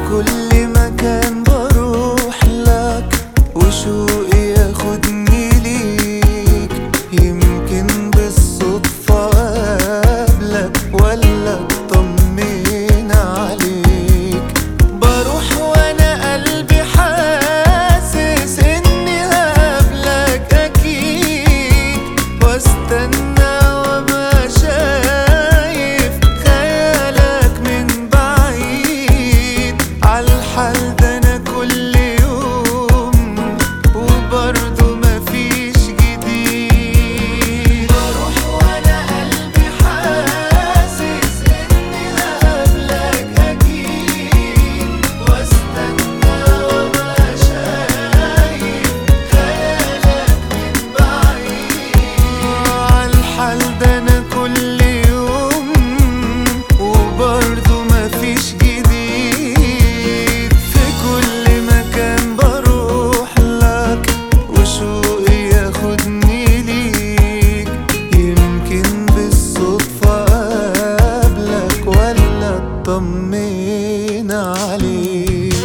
كل مكان بروح لك وشوقي ياخدني ليك يمكن بالصدفة أقابلك ولا اطمن عليك بروح وانا قلبي حاسس اني هقابلك اكيد واستنى وابقى شايف خيالك من بعيد عالحال ده انا كل يوم وبرضه مفيش جديد بروح وانا قلبي حاسس اني هقابلك اكيد واستنى وابقى شايف خيالك من بعيد عالحال ده انا كل يوم وبرضه مفيش جديد في كل مكان بروح لك وشوقي ياخدني ليك يمكن بالصدفة أقابلك ولا اطمن عليك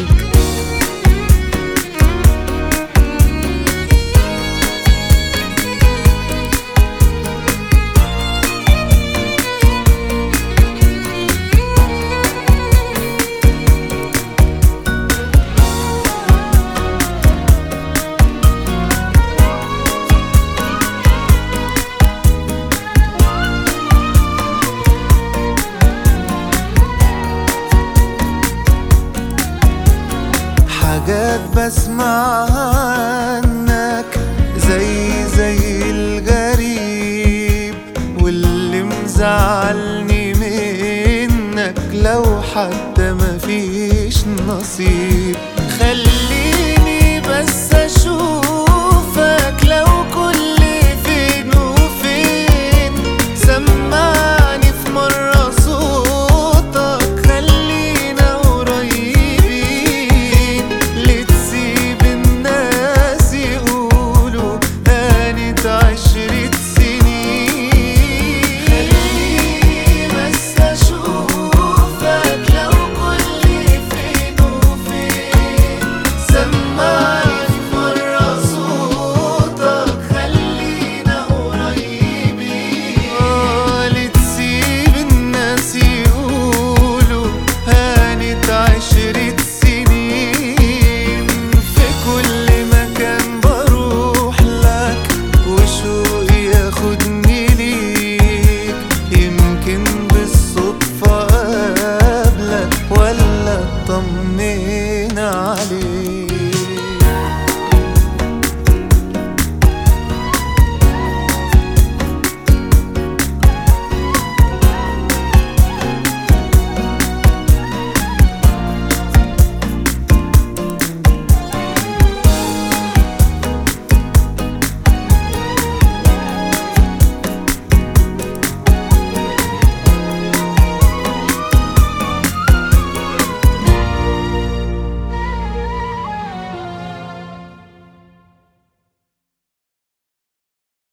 حاجات بسمعها عنك زي زي الغريب واللي مزعلني منك لو حتى مفيش نصيب خليني بس اشوف